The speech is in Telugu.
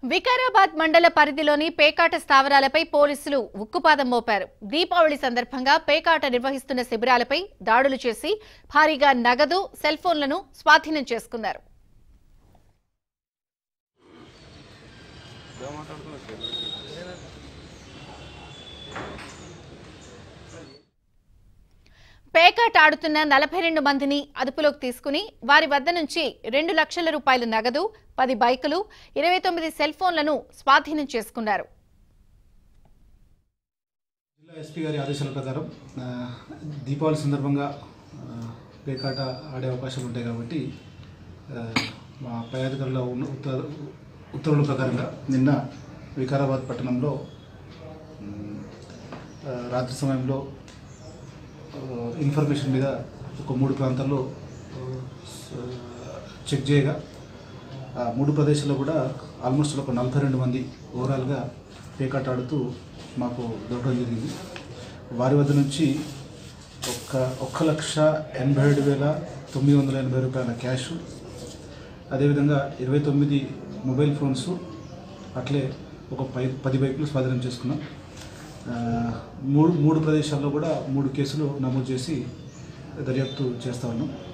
వికారాబాద్ మండల పరిధిలోని పేకాట స్థావరాలపై పోలీసులు ఉక్కుపాదం మోపారు దీపావళి సందర్భంగా పేకాట నిర్వహిస్తున్న శిబిరాలపై దాడులు చేసి భారీగా నగదు సెల్ ఫోన్లను స్వాధీనం చేసుకున్నారు పేకాట ఆడుతున్న నలభై రెండు మందిని అదుపులోకి తీసుకుని వారి వద్ద నుంచి రెండు లక్షల రూపాయల నగదు పది బైకులు ఇరవై తొమ్మిది సెల్ ఫోన్లను స్వాధీనం చేసుకున్నారు జిల్లా ఎస్పీ గారి ఆదేశాల ప్రకారం ఆ, దీపావళి సందర్భంగా ఆ, పేకాట ఆడే అవకాశాలు ఉంటాయి కాబట్టి ఆ, మా పై అధికారుల ఉన్న ఉత్తర ఉత్తర్వుల ప్రకారంగా నిన్న వికారాబాద్ పట్టణంలో ఉమ్, ఆ, రాత్రి సమయంలో ఆ, ఇన్ఫర్మేషన్ మీద ఒక మూడు ప్రాంతాల్లో ఆ, స- చెక్ చేయగా ఆ మూడు ప్రదేశాల్లో కూడా ఆల్మోస్ట్ ఒక నలభై రెండు మంది ఓవరాల్గా పేకాట ఆడుతూ మాకు దొరకడం జరిగింది వారి వద్ద నుంచి ఒక్క ఒక్క లక్ష ఎనభై ఏడు వేల తొమ్మిది వందల ఎనభై రూపాయల క్యాష్ అదేవిధంగా ఇరవై తొమ్మిది మొబైల్ ఫోన్స్ అట్లే ఒక పై పది బైకులు స్వాధీనం చేసుకున్నాం ఆ, మూడు మూడు ప్రదేశాల్లో కూడా మూడు కేసులు నమోదు చేసి దర్యాప్తు చేస్తూ ఉన్నాం